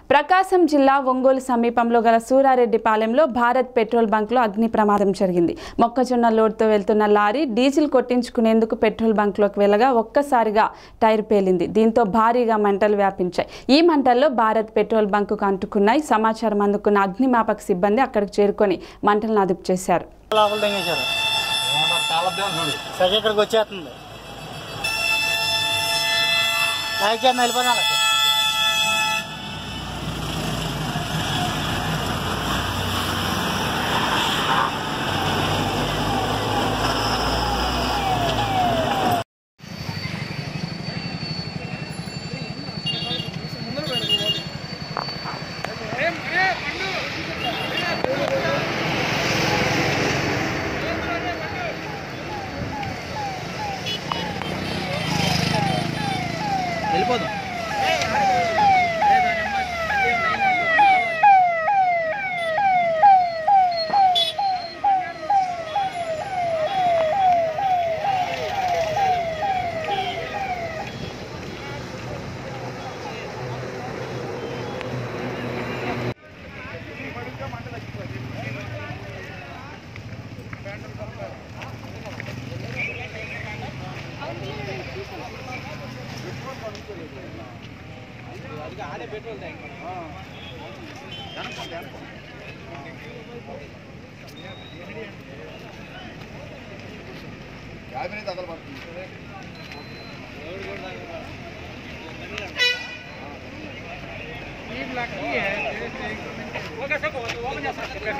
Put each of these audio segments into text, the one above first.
ప్రకాశం జిల్లా ఒంగోలు సమీపంలో గల సూరారెడ్డిపాలెంలో భారత్ పెట్రోల్ బంక్లో అగ్ని ప్రమాదం జరిగింది మొక్కజొన్న లోడ్తో వెళ్తున్న లారీ డీజిల్ కొట్టించుకునేందుకు పెట్రోల్ బంక్లోకి వెళ్ళగా ఒక్కసారిగా టైర్ పేలింది దీంతో భారీగా మంటలు వ్యాపించాయి ఈ మంటల్లో భారత్ పెట్రోల్ బంకుకు అంటుకున్నాయి సమాచారం అందుకున్న అగ్నిమాపక సిబ్బంది అక్కడికి చేరుకొని మంటలను అదుపు చేశారు లోపల దింగేశారు సగ ఇక్కడికి వచ్చేస్తుంది లైక్ చేద్దాం వెళ్ళిపోతాను వెళ్ళిపోదాం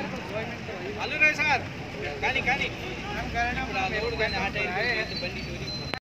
అల్లురాయ్ సార్ కానీ కానీ దేవుడు కానీ ఆ టైం బండి